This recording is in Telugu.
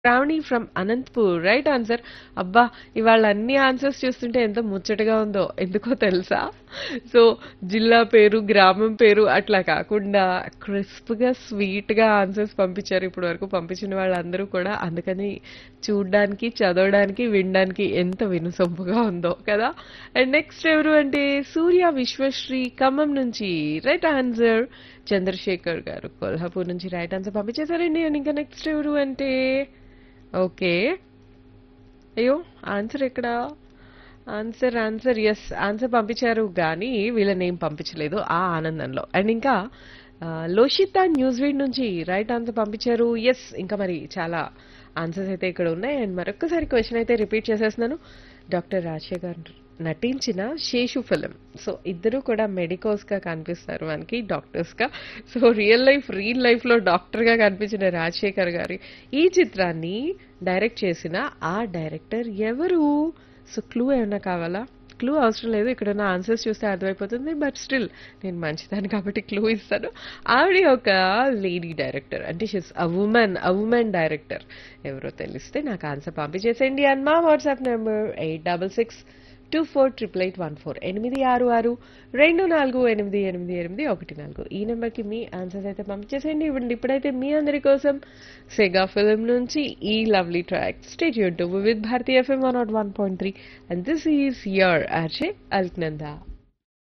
Shravani from Anantapur right answer అబ్బా ఇవాళ అన్ని ఆన్సర్స్ చూస్తుంటే ఎంత ముచ్చటగా ఉందో ఎందుకో తెలుసా సో జిల్లా పేరు గ్రామం పేరు అట్లా కాకుండా క్రిస్ప్ గా స్వీట్ గా ఆన్సర్స్ పంపించారు ఇప్పటి వరకు పంపించిన వాళ్ళందరూ కూడా అందుకని చూడడానికి చదవడానికి వినడానికి ఎంత వినుసొంపుగా ఉందో కదా అండ్ నెక్స్ట్ ఎవరు అంటే సూర్య విశ్వశ్రీ ఖమ్మం నుంచి రైట్ ఆన్సర్ చంద్రశేఖర్ గారు కొల్హాపూర్ నుంచి రైట్ ఆన్సర్ పంపించేశారండి అండ్ ఇంకా నెక్స్ట్ ఎవరు అంటే ఓకే అయ్యో ఆన్సర్ ఎక్కడ ఆన్సర్ ఆన్సర్ ఎస్ ఆన్సర్ పంపించారు కానీ వీళ్ళ నేమ్ పంపించలేదు ఆ ఆనందంలో అండ్ ఇంకా ఆ, లోషిత న్యూస్ వీడ్ నుంచి రైట్ ఆన్సర్ పంపించారు ఎస్ ఇంకా మరి చాలా ఆన్సర్స్ అయితే ఇక్కడ ఉన్నాయి అండ్ మరొకసారి క్వశ్చన్ అయితే రిపీట్ చేసేస్తున్నాను డాక్టర్ రాజశేఖర్ నటించిన శేషు ఫిలిం సో ఇద్దరు కూడా మెడికోస్ గా కనిపిస్తారు మనకి డాక్టర్స్ గా so real life real life లో డాక్టర్ గా కనిపించిన రాజశేఖర్ గారి ఈ చిత్రాన్ని డైరెక్ట్ చేసిన ఆ డైరెక్టర్ ఎవరు సో క్లూ ఏమన్నా కావాలా క్లూ అవసరం లేదు ఇక్కడ ఉన్న ఆన్సర్స్ చూస్తే అర్థమైపోతుంది బట్ స్టిల్ నేను మంచిదాన్ని కాబట్టి క్లూ ఇస్తాను ఆవిడ ఒక లేడీ డైరెక్టర్ అంటే she's a woman a woman director ఎవరో తెలిస్తే నాకు ఆన్సర్ పంపించేసేయండి అండ్ మా WhatsApp number eight double six two four triple eight one four ఎనిమిది ఆరు ఆరు రెండు నాలుగు ఎనిమిది ఎనిమిది ఎనిమిది ఒకటి నాలుగు ఈ నెంబర్కి మీ ఆన్సర్స్ అయితే పంపించేసేయండి ఇవ్వండి ఇప్పుడైతే మీ అందరి కోసం సెగా ఫిలిం నుంచి ఈ lovely track state YouTube with Bharati FM one not one point three and this is your RJ Alaknanda